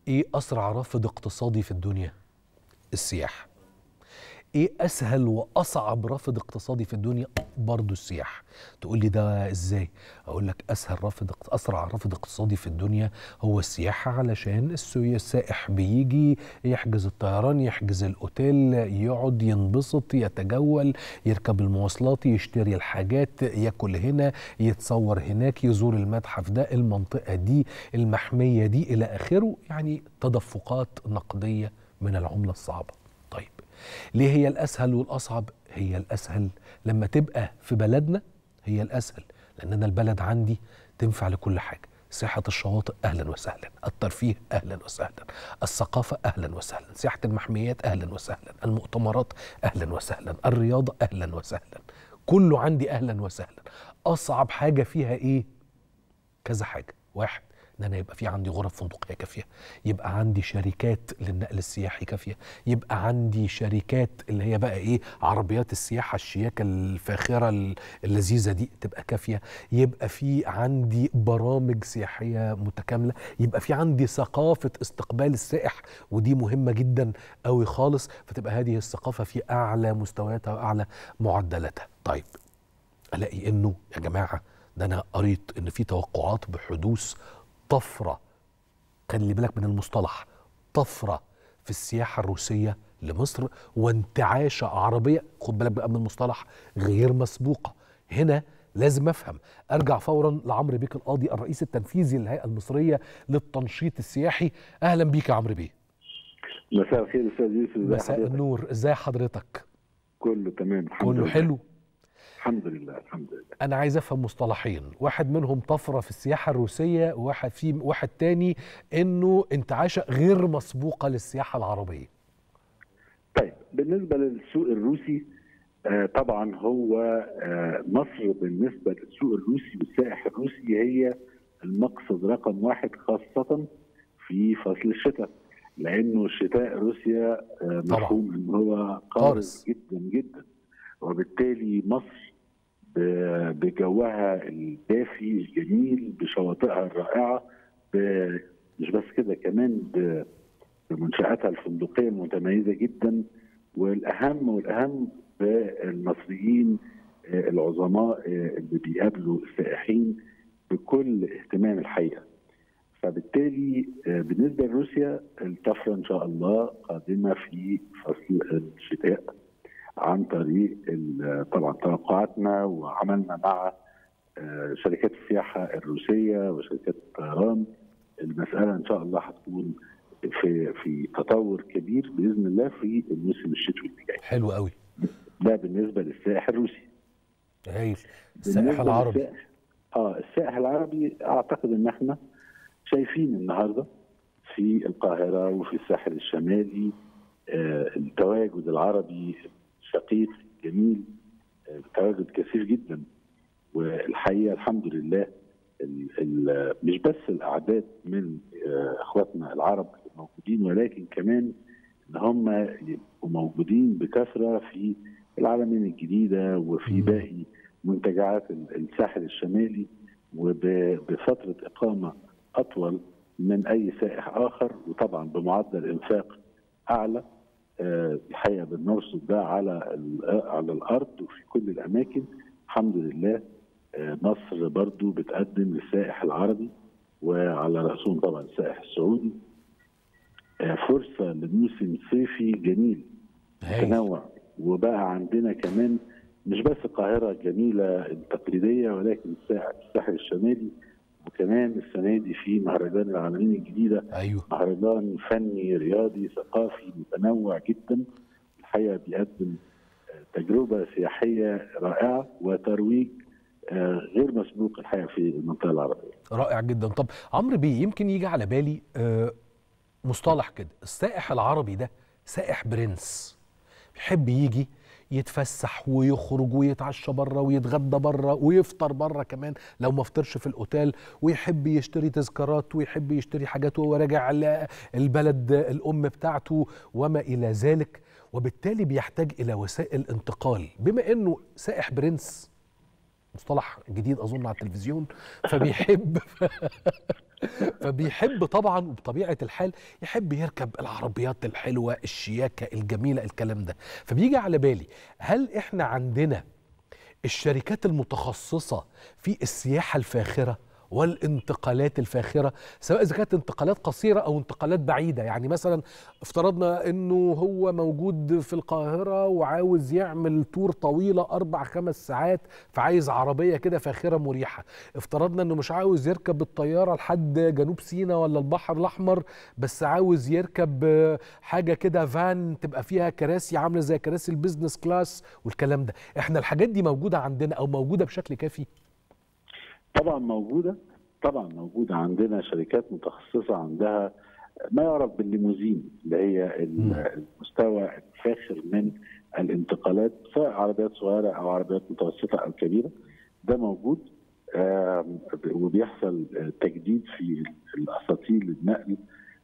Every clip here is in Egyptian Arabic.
ايه اسرع رافد اقتصادي في الدنيا السياحه ايه اسهل واصعب رافد اقتصادي في الدنيا برضه السياحه تقول لي ده ازاي اقول لك اسهل رافد اقت- اسرع رافد اقتصادي في الدنيا هو السياحه علشان السوي السائح بيجي يحجز الطيران يحجز الاوتيل يقعد ينبسط يتجول يركب المواصلات يشتري الحاجات ياكل هنا يتصور هناك يزور المتحف ده المنطقه دي المحميه دي الى اخره يعني تدفقات نقديه من العمله الصعبه طيب ليه هي الاسهل والاصعب هي الاسهل لما تبقى في بلدنا هي الاسهل لان انا البلد عندي تنفع لكل حاجه سياحة الشواطئ أهلا وسهلا الترفيه أهلا وسهلا الثقافة أهلا وسهلا سياحة المحميات أهلا وسهلا المؤتمرات أهلا وسهلا الرياضة أهلا وسهلا كله عندي أهلا وسهلا أصعب حاجة فيها إيه كذا حاجة واحد ان انا يبقى في عندي غرف فندقيه كافيه يبقى عندي شركات للنقل السياحي كافيه يبقى عندي شركات اللي هي بقى ايه عربيات السياحه الشياكه الفاخره ال- اللذيذه دي تبقى كافيه يبقى في عندي برامج سياحيه متكامله يبقى في عندي ثقافه استقبال السائح ودي مهمه جدا قوي خالص فتبقى هذه الثقافه في اعلى مستوياتها واعلى معدلاتها طيب الاقي انه يا جماعه ده انا قريت ان في توقعات بحدوث طفره خلي بالك من المصطلح طفره في السياحه الروسيه لمصر وانتعاشه عربيه خد بالك بقى من المصطلح غير مسبوقه هنا لازم افهم ارجع فورا لعمرو بيك القاضي الرئيس التنفيذي للهيئه المصريه للتنشيط السياحي اهلا بيك يا عمرو بيه مساء الخير استاذ يوسف ازي مساء حضرتك؟ النور ازاي حضرتك كله تمام الحمد كله لله حلو الحمد لله الحمد لله انا عايز افهم مصطلحين واحد منهم طفره في السياحه الروسيه وواحد في واحد تاني انه انتعاشه غير مسبوقه للسياحه العربيه طيب بالنسبه للسوق الروسي آه طبعا هو آه مصر بالنسبه للسوق الروسي والسائح الروسي هي المقصد رقم واحد خاصه في فصل الشتاء لانه شتاء روسيا آه طبعاً. مفهوم ان هو قارس. قارس جدا جدا وبالتالي مصر ب- بجوها الدافي الجميل بشواطئها الرائعه ب- مش بس كده كمان ب- بمنشاتها الفندقيه المتميزه جدا والاهم والاهم بالمصريين آه، العظماء آه، اللي بيقابلوا السائحين بكل اهتمام الحقيقه. فبالتالي آه، بالنسبه لروسيا الطفره ان شاء الله قادمه في فصل الشتاء عن طريق ال- طبعا توقعاتنا وعملنا مع آه، شركات السياحه الروسيه وشركات الطيران المساله ان شاء الله هتكون في في تطور كبير باذن الله في الموسم الشتوي اللي جاي حلو قوي ده بالنسبه للسائح الروسي هايل السائح بالنسبة العربي للسائح- اه السائح العربي اعتقد ان احنا شايفين النهارده في القاهره وفي الساحل الشمالي آه التواجد العربي الشقيق الجميل آه تواجد كثير جدا والحقيقه الحمد لله ال ال مش بس الاعداد من آه اخواتنا العرب الموجودين ولكن كمان ان هم يبقوا موجودين بكثره في العالمين الجديده وفي مم. باقي منتجعات ال- الساحل الشمالي وبفتره اقامه اطول من اي سائح اخر وطبعا بمعدل انفاق اعلى آه، الحقيقه بنرصد ده على ال- على الارض وفي كل الاماكن الحمد لله آه، مصر برضو بتقدم للسائح العربي وعلى راسهم طبعا السائح السعودي آه، فرصه لموسم صيفي جميل هايل تنوع وبقى عندنا كمان مش بس القاهرة الجميلة التقليدية ولكن الساحل الساحل الشمالي وكمان السنة دي في مهرجان العالمين الجديدة ايوه مهرجان فني رياضي ثقافي متنوع جدا الحقيقة بيقدم آه، تجربة سياحية رائعة وترويج آه، غير مسبوق الحقيقة في المنطقة العربية رائع جدا طب عمرو بيه يمكن يجي على بالي آه، مصطلح كده السائح العربي ده سائح برنس بيحب يجي يتفسح ويخرج ويتعشى بره ويتغدى بره ويفطر بره كمان لو ما فطرش في الاوتيل ويحب يشتري تذكارات ويحب يشتري حاجات وهو راجع ل- البلد الام بتاعته وما الى ذلك وبالتالي بيحتاج الى وسائل انتقال بما انه سائح برنس مصطلح جديد اظن على التلفزيون فبيحب فبيحب طبعا وبطبيعه الحال يحب يركب العربيات الحلوه الشياكه الجميله الكلام ده فبيجي على بالي هل احنا عندنا الشركات المتخصصه في السياحه الفاخره والانتقالات الفاخره سواء اذا كانت انتقالات قصيره او انتقالات بعيده يعني مثلا افترضنا انه هو موجود في القاهره وعاوز يعمل تور طويله اربع خمس ساعات فعايز عربيه كده فاخره مريحه افترضنا انه مش عاوز يركب الطياره لحد جنوب سيناء ولا البحر الاحمر بس عاوز يركب آه، حاجه كده فان تبقى فيها كراسي عامله زي كراسي البيزنس كلاس والكلام ده احنا الحاجات دي موجوده عندنا او موجوده بشكل كافي طبعا موجوده طبعا موجوده عندنا شركات متخصصه عندها ما يعرف بالليموزين اللي هي مم. المستوى الفاخر من الانتقالات سواء عربيات صغيره او عربيات متوسطه او كبيره ده موجود آم، وبيحصل تجديد في الاساطيل النقل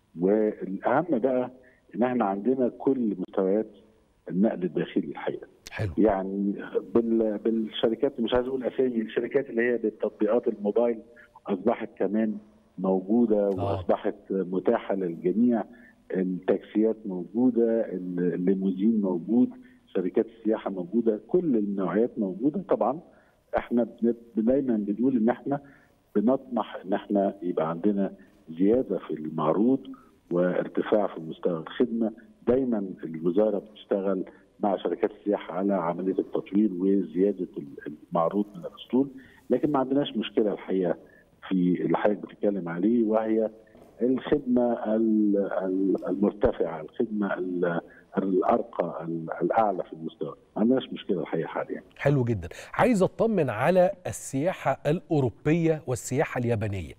والاهم بقى ان احنا عندنا كل مستويات النقل الداخلي الحقيقه حلو يعني بال- بالشركات مش عايز اقول اسامي الشركات اللي هي بالتطبيقات الموبايل اصبحت كمان موجوده واصبحت متاحه للجميع التاكسيات موجوده الليموزين موجود شركات السياحه موجوده كل النوعيات موجوده طبعا احنا بن- دايما بنقول ان احنا بنطمح ان احنا يبقى عندنا زياده في المعروض وارتفاع في مستوى الخدمه دايما الوزاره بتشتغل مع شركات السياحه على عمليه التطوير وزياده المعروض من الاسطول لكن ما عندناش مشكله الحقيقه في اللي حضرتك بتتكلم عليه وهي الخدمه ال- ال- المرتفعه الخدمه ال- الارقى ال- الاعلى في المستوى ما عندناش مشكله الحقيقه حاليا حلو جدا عايز اطمن على السياحه الاوروبيه والسياحه اليابانيه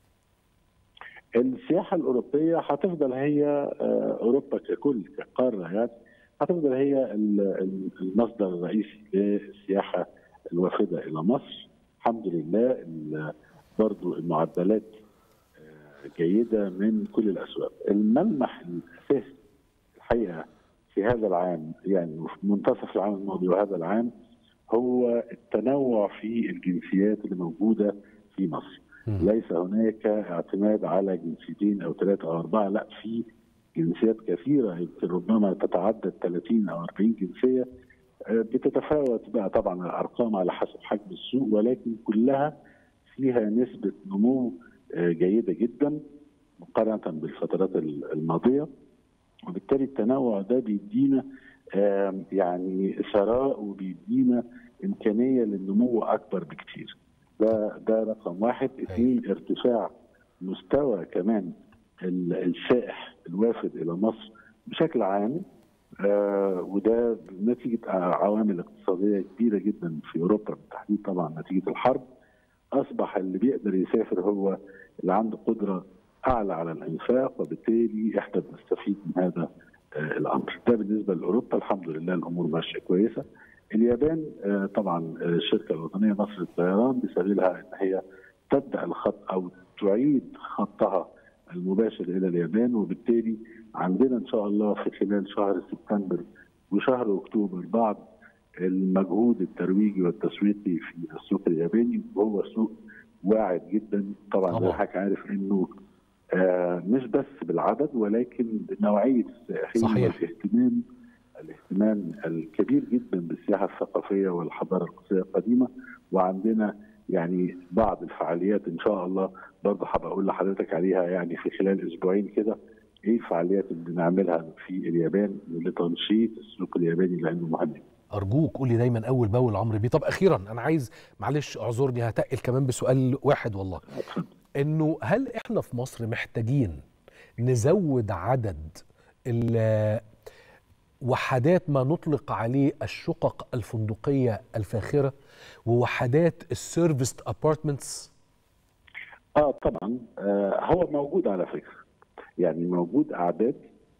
السياحه الاوروبيه هتفضل هي آه، اوروبا ككل كقاره يعني هتفضل هي ال- ال- المصدر الرئيسي للسياحه الوافده الى مصر الحمد لله ال- برضو المعدلات آه، جيده من كل الاسواق الملمح الاساسي الحقيقه في هذا العام يعني في منتصف العام الماضي وهذا العام هو التنوع في الجنسيات اللي موجوده في مصر مم. ليس هناك اعتماد على جنسيتين او ثلاثه او اربعه لا في جنسيات كثيره يمكن ربما تتعدى 30 او 40 جنسيه آه، بتتفاوت بقى طبعا الارقام على حسب حجم السوق ولكن كلها فيها نسبه نمو آه، جيده جدا مقارنه بالفترات الماضيه وبالتالي التنوع ده بيدينا آم، يعني ثراء وبيدينا امكانيه للنمو اكبر بكتير ده ده رقم واحد اثنين ارتفاع مستوى كمان ال- السائح الوافد الى مصر بشكل عام آه وده نتيجه عوامل اقتصاديه كبيره جدا في اوروبا بالتحديد طبعا نتيجه الحرب اصبح اللي بيقدر يسافر هو اللي عنده قدره اعلى على الانفاق وبالتالي احنا بنستفيد من هذا آه الامر ده بالنسبه لاوروبا الحمد لله الامور ماشيه كويسه اليابان آه طبعا آه، الشركه الوطنيه مصر للطيران بسبيلها ان هي تبدا الخط او تعيد خطها المباشر الى اليابان وبالتالي عندنا ان شاء الله في خلال شهر سبتمبر وشهر اكتوبر بعض المجهود الترويجي والتسويقي في السوق الياباني وهو سوق واعد جدا طبعا طبعاً. زي ما حضرتك عارف انه آه مش بس بالعدد ولكن بنوعيه السائحين صحيح. والاهتمام الاهتمام الكبير جدا بالسياحه الثقافيه والحضاره القصريه القديمه وعندنا يعني بعض الفعاليات ان شاء الله برضه هبقى اقول لحضرتك عليها يعني في خلال اسبوعين كده ايه الفعاليات اللي بنعملها في اليابان لتنشيط السوق الياباني لانه مهم ارجوك قول لي دايما اول باول عمرو بيه طب اخيرا انا عايز معلش اعذرني هتقل كمان بسؤال واحد والله انه هل احنا في مصر محتاجين نزود عدد ال- وحدات ما نطلق عليه الشقق الفندقيه الفاخره ووحدات السيرفيس ابارتمنتس اه طبعا آه هو موجود على فكره يعني موجود اعداد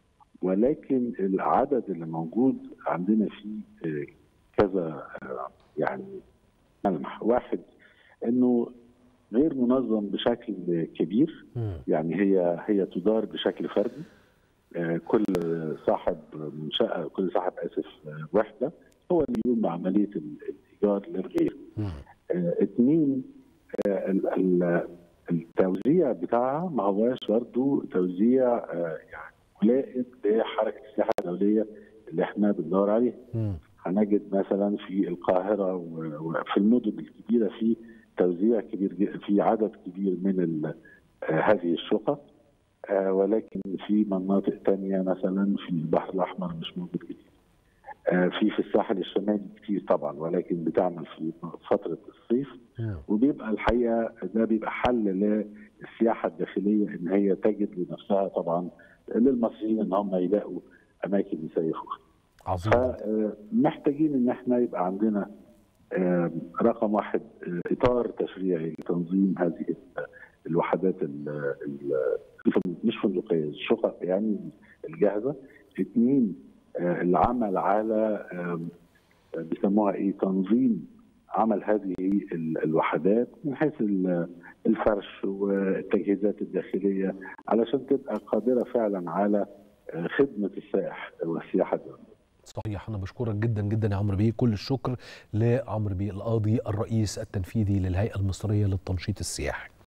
ولكن العدد اللي موجود عندنا فيه آه كذا آه يعني ملمح واحد انه غير منظم بشكل كبير يعني هي هي تدار بشكل فردي آه، كل صاحب منشأة كل صاحب آسف آه، وحدة هو اللي يقوم بعملية ال- الإيجار للغير آه، اتنين آه، ال- ال- التوزيع بتاعها ما هواش برضه توزيع آه، يعني ملائم لحركه السياحه الدوليه اللي احنا بندور عليها. مم. هنجد مثلا في القاهره و- وفي المدن الكبيره في توزيع كبير ج- في عدد كبير من ال- آه، هذه الشقق آه، ولكن في مناطق تانية مثلا في البحر الأحمر مش موجود كتير آه، في في الساحل الشمالي كتير طبعا ولكن بتعمل في فترة الصيف مم. وبيبقى الحقيقة ده بيبقى حل للسياحة الداخلية إن هي تجد لنفسها طبعا للمصريين إن هم يلاقوا أماكن يسيحوها عظيم فمحتاجين ان احنا يبقى عندنا آه، رقم واحد آه، اطار تشريعي لتنظيم هذه ال- الوحدات ال- ال- الفن- مش فندقيه الشقق يعني الجاهزه اثنين آه، العمل على آم، آه، بيسموها ايه تنظيم عمل هذه ال- الوحدات من حيث ال- الفرش والتجهيزات الداخليه علشان تبقى قادره فعلا على آه، خدمه السائح والسياحه الدوليه صحيح انا بشكرك جدا جدا يا عمرو بيه كل الشكر لعمرو بيه القاضي الرئيس التنفيذي للهيئه المصريه للتنشيط السياحي